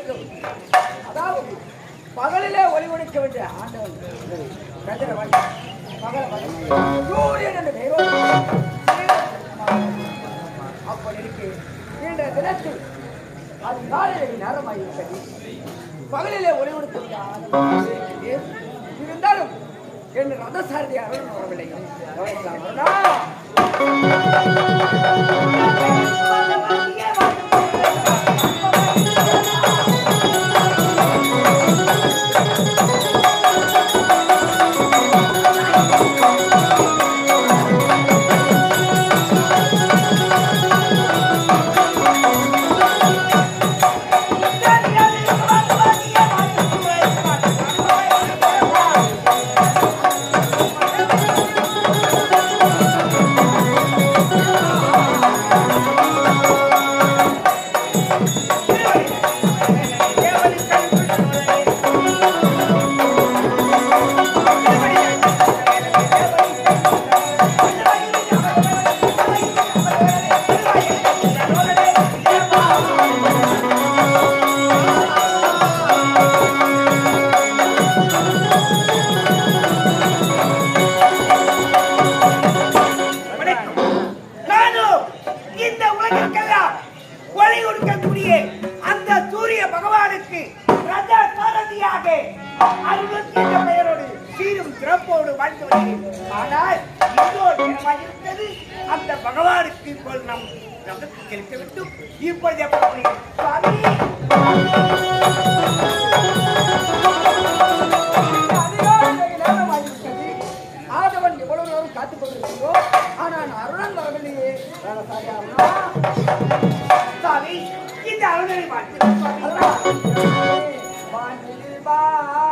வேண்டும் அதாவது பகலிலே ஒளி ஒழிக்க வேண்டிய ஆண்டவன் கதிரவன் பகலவன் சூரியன் என்ற பெயரோடு அப்படி இருக்கு இன்றைய தினத்தில் அது காலையில் நேரமாகிவிட்டது பகலிலே ஒளி ஒழிக்க வேண்டிய ஆண்டவன் இருக்கிறேன். இருந்தாலும் என் ரதசாரதி அருள் வரவில்லை கவனிக்கலாம் வருடா. வணக்கம். நானும் இந்த உலகிற்கெல்லாம் ஒளி கொடுக்கக்கூடிய அந்த சூரிய பகவானுக்கு ரத சாரதியாக அறுபத்தி என்ற பெயரோடு சீரும் சிறப்போடு வாழ்ந்து வருகிறேன் ஆனால் இன்னொரு தினமாக இருக்கிறது அந்த பகவானுக்கு இப்போது நம் ரதத்தை செலுத்த வேண்டும் இப்பொழுது எப்படி சுவாமி அதிகாலை நேரமாகிவிட்டது. ஆதவன் எவ்வளவு நேரம் காத்துக் கொண்டிருக்கிறோ ஆனால் அருணன் வரவில்லையே ரதசாரி அருணா. சுவாமி இந்த அருணனை பார்த்து சுவாமி அருணா. வானில் வா.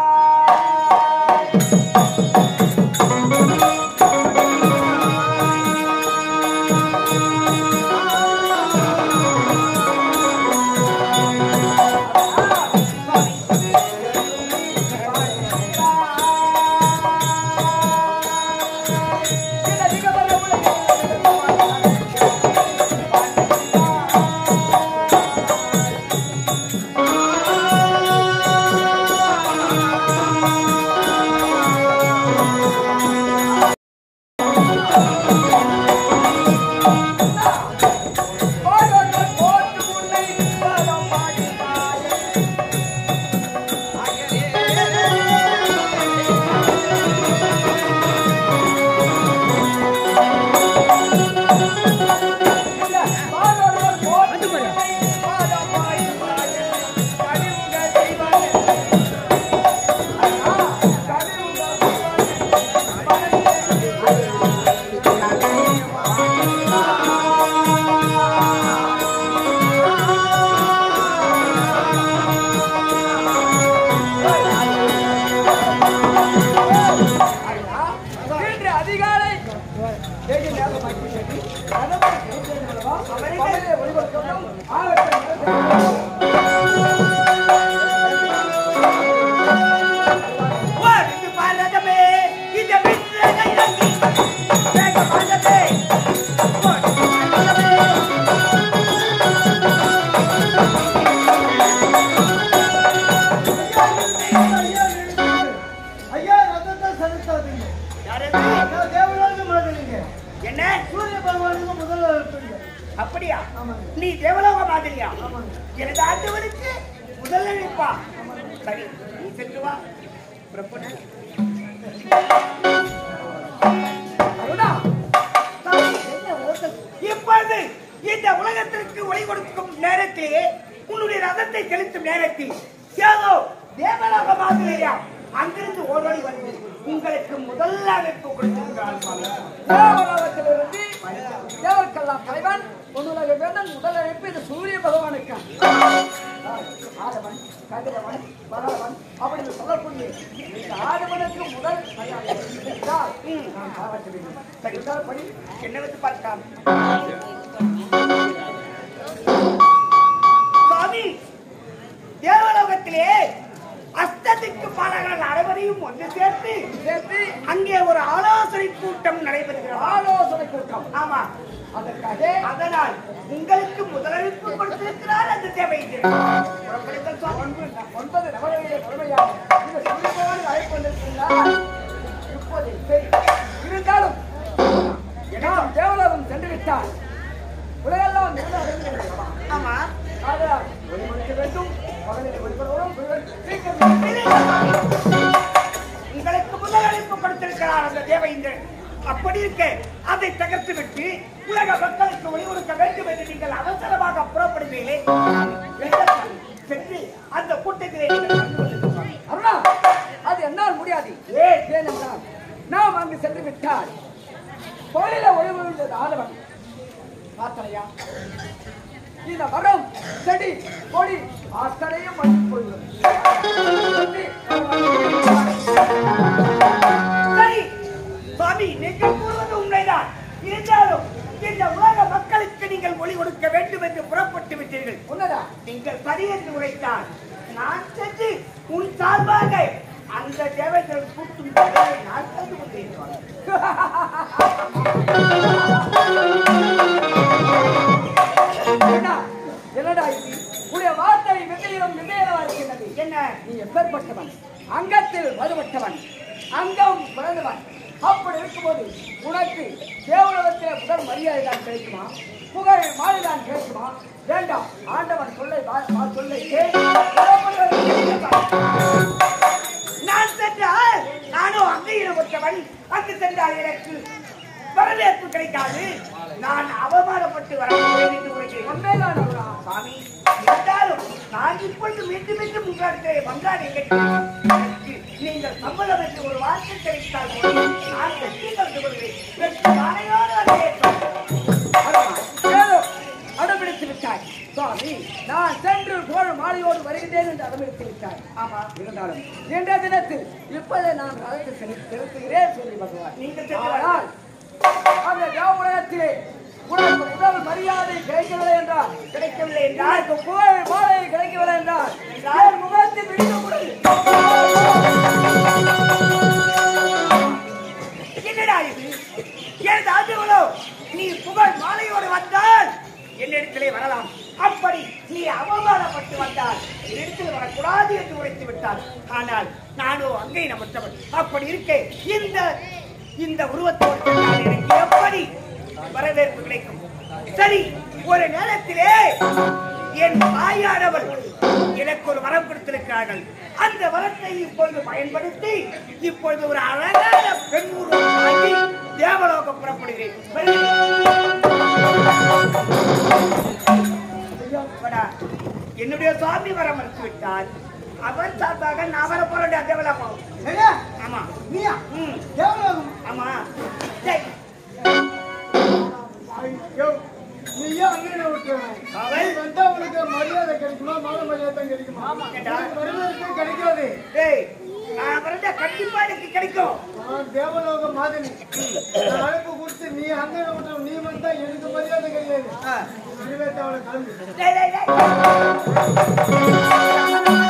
இன்று அதிகாலை வெகு நேரமாகிவிட்டது. கணவன் கேட்டேன் அல்லவா? பகலிலே ஒளிபரப்பட்டும் ஆகட்டும். வாழ்ந்து பாரதமே இந்த விண்ணக இறங்கி வேக பாரதமே வாழ்ந்து பாரதமே ஐயா ரத்தத்தை செலுத்தாதீங்க யாரது? நான் தேவராஜ மாட்டீங்க என்ன சூரிய பகவானுக்கு முதல்ல இருப்பீங்க அப்படியா ஆமாங்க. நீ தேவலோக மாதிரியா ஆமாங்க. எனது ஆண்டவனுக்கு முதல் அழைப்பா சரி நீ சென்று வா புறப்படு. அருணா, தாய் என்ன உலகத்தில் இப்பொழுது இந்த உலகத்திற்கு ஒளி கொடுக்கும் நேரத்திலே உன்னுடைய ரதத்தை செலுத்தும் நேரத்தில் ஏதோ தேவலோக மாதிரியா அங்கிருந்து ஓடோடி வந்து உங்களுக்கு முதல் அழைப்பு கொடுத்திருக்கிறார் சுவாமி. தேவலோகத்திலிருந்து தேவர்க்கெல்லாம் தலைவன் பொன்னுலக வேந்தன் முதல் அழைப்பு இந்த சூரிய பகவானுக்கு ஆதவன் கதிரவன் பரவன் அப்படின்னு சொல்லக்கூடிய இந்த ஆதவனுக்கு முதல் மரியாதை என்றால் நான் பாராட்ட வேண்டும் சரி இருந்தாலும் படி என்ன வந்து பார்க்கலாம் சுவாமி தேவலோகத்திலே அஸ்தத்துக்கு பாலகர்கள் அனைவரையும் ஒன்று சேர்த்து சேர்த்து அங்கே ஒரு ஆலோசனை கூட்டம் நடைபெறுகிறது ஆலோசனை கூட்டம் ஆமா அதற்காக அதனால் உங்களுக்கு முதலளிப்பு கொடுத்திருக்கிறார் அந்த தேவை புறப்படுங்கள் சுவாமி ஒன்பது ஒன்பது நபர்களிலே கொடுமையாக இந்த சூரியபகவான் அழைப்பு வந்திருக்கிறார் இப்போது சரி இருந்தாலும் நாம் தேவலோகம் சென்று விட்டால் உலகெல்லாம் நின்று அடைந்து ஆமா ஆதலால் ஒளிமொழிக்க வேண்டும் பகலில் ஒளிபரவரும் சீக்கிரம் உங்களுக்கு முதல் அழைப்பு கொடுத்திருக்கிறார் அந்த தேவேந்திரன் அப்படி இருக்க அதை தகர்த்து விட்டு உலக மக்களுக்கு ஒளி கொடுக்க வேண்டும் என்று நீங்கள் அவசரமாக புறப்படுவீர்களே வேண்டாம். சென்று அந்த கூட்டத்திலே நீங்கள் கலந்து கொள்ளுங்கள் சுவாமி. அருணா அது என்னால் முடியாது ஏன்? ஏனென்றால் நாம் அங்கு சென்று விட்டால் தொழில ஒளிவிழுந்தது ஆதவன் பார்த்தலையா இந்த மரம் செடி கொடி அத்தனையும் அழிந்து போய்விடும் சரி சுவாமி நீங்கள் கூறுவது உண்மைதான் இருந்தாலும் இந்த உலக மக்களுக்கு நீங்கள் ஒளி கொடுக்க வேண்டும் என்று புறப்பட்டு விட்டீர்கள் உன்னதா நீங்கள் சரி என்று உரைத்தால் நான் சென்று உன் சார்பாக அந்த தேவர்கள் கூட்டும் தலையை நான் தந்து கொண்டிருக்கிறேன் என்னடா என்னடா இது உடைய வார்த்தை விதையிலும் விதையலா இருக்கின்றது என்ன நீ எப்பேற்பட்டவன் அங்கத்தில் வலுவட்டவன் அங்கம் பிறந்தவன் அப்படி இருக்கும்போது உனக்கு தேவலோகத்திலே முதல் மரியாதை தான் கிடைக்குமா புகழ் மாலை தான் கிடைக்குமா வேண்டாம் ஆண்டவன் சொல்லை வா- வா சொல்லை கேள். புறப்படுவது கிடைக்கத்தான். நான் சென்றால் நானும் அங்கீகாரம் பெற்றவன் அங்கு சென்றால் எனக்கு வரவேற்பு கிடைக்காது நான் அவமானப்பட்டு வர வேண்டும் என்று உரைக்கிறேன் உண்மைதான் அருணா. சுவாமி இருந்தாலும் நான் இப்பொழுது மீண்டும் மீண்டும் உங்களிடத்தை வந்தால் எனக்கு நீங்கள் சம்பளம் என்று ஒரு வார்த்தை தெரிவித்தால் போதும். நான் வெற்றி கலந்து கொள்கிறேன் வெற்றி நாளையோடு வரவேற்பேன். அருணா, ஏதோ அடம்பிடித்து விட்டாய் சுவாமி நான் சென்று புகழ் மாலையோடு வருகிறேன் என்று அடம்பிடித்து விட்டாய் ஆமா இருந்தாலும் இன்றைய தினத்தில் இப்போதே நான் அழைத்து செலுத்து- செலுத்துகிறேன் சொல்லி பகவான் நீங்கள் சென்று ஆனால் அந்த தேவபுரத்திலே உனக்கு முதல் மரியாதை கிடைக்கவில்லை என்றால் கிடைக்கவில்லை என்றால் உனக்கு புகழ் மாலை கிடைக்கவில்லை என்றால் என் முகத்தில் விழிக்க முடியும் என்னடா இது எனது ஆண்டுகளோ நீ புகழ் மாலையோடு வந்தால் என்னிடத்திலே வரலாம் அப்படி நீ அவமானப்பட்டு வந்தால் என்னிடத்தில் வரக்கூடாது என்று உரைத்து விட்டார் ஆனால் நானோ அங்கே நமற்றவன் அப்படி இருக்க இந்த இந்த உருவத்தோடு சென்றால் எனக்கு எப்படி வரவேற்பு கிடைக்கும் சரி ஒரு நேரத்திலே என் தாயானவள் எனக்கு ஒரு வரம் கொடுத்திருக்கிறார்கள் அந்த வரத்தை இப்பொழுது பயன்படுத்தி இப்பொழுது ஒரு அழகான பெண் உருவம் வாங்கி தேவலோகம் புறப்படுகிறேன் வருகிறேன். வாடா. என்னுடைய சுவாமி வர மறுத்து விட்டார் அவன் சார்பாக நான் வர போறேன் தேவலோகம் ஐயா, ஆமா நீயா? ம் தேவலோகம். ஆமா சரி. ஐயோ, நீயா அங்கேயே விட்டுருவேன். அவள் நீ வந்தா உனக்கு மரியாதை கிடைக்குமா மான மரியாதை தான் கிடைக்குமா கேட்டா. உனக்கு வரவேற்பே கிடைக்காது டேய் நான் வரத கண்டிப்பா எனக்கு கிடைக்கும் நான் தேவலோக மாதிரி நான் அழைப்பு கொடுத்து நீ அங்கே விட்டு நீ வந்தா எனக்கு மரியாதை கிடையாது ஆ. இதுவே தேவலை கிளம்பி டேய், டேய், டேய்.